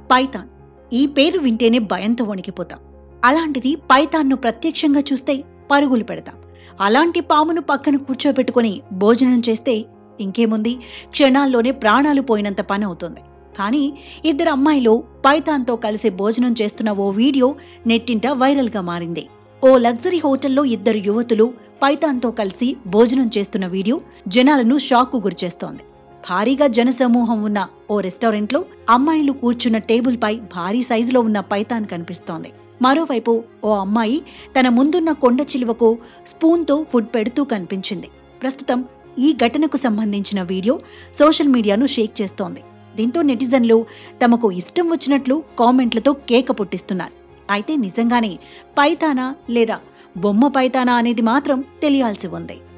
Python ఈ పేరు వింటేనే భయంతో వణికిపోతాం అలాంటిది పైథాన్ను ప్రత్యక్షంగా చూస్తే పరుగులు పెడతాం అలాంటి పామును పక్కన కూర్చోబెట్టుకుని భోజనం చేస్తే ఇంకేముంది క్షణాల్లోనే ప్రాణాలు పోయినంత పని అవుతుంది కానీ ఇద్దరు అమ్మాయిలు పైథాన్తో కలిసి భోజనం చేస్తున్న ఓ వీడియో నెట్టింట వైరల్గా మారింది ఓ లగ్జరీ హోటల్లో ఇద్దరు యువతులు పైథాన్తో కలిసి భోజనం చేస్తున్న వీడియో జనాలను షాక్కు గురిచేస్తోంది భారీగా జనసమూహం ఉన్న ఓ రెస్టారెంట్లో అమ్మాయిలు కూర్చున్న టేబుల్పై భారీ సైజులో ఉన్న పైథాన్ కనిపిస్తోంది మరోవైపు ఓ అమ్మాయి తన ముందున్న కొండ చిలువకు స్పూన్తో ఫుడ్ పెడుతూ కనిపించింది ప్రస్తుతం ఈ ఘటనకు సంబంధించిన వీడియో సోషల్ మీడియాను షేక్ చేస్తోంది దీంతో నెటిజన్లు తమకు ఇష్టం వచ్చినట్లు కామెంట్లతో కేక పుట్టిస్తున్నారు అయితే నిజంగానే పైతానా లేదా బొమ్మ పైతానా అనేది మాత్రం తెలియాల్సి ఉంది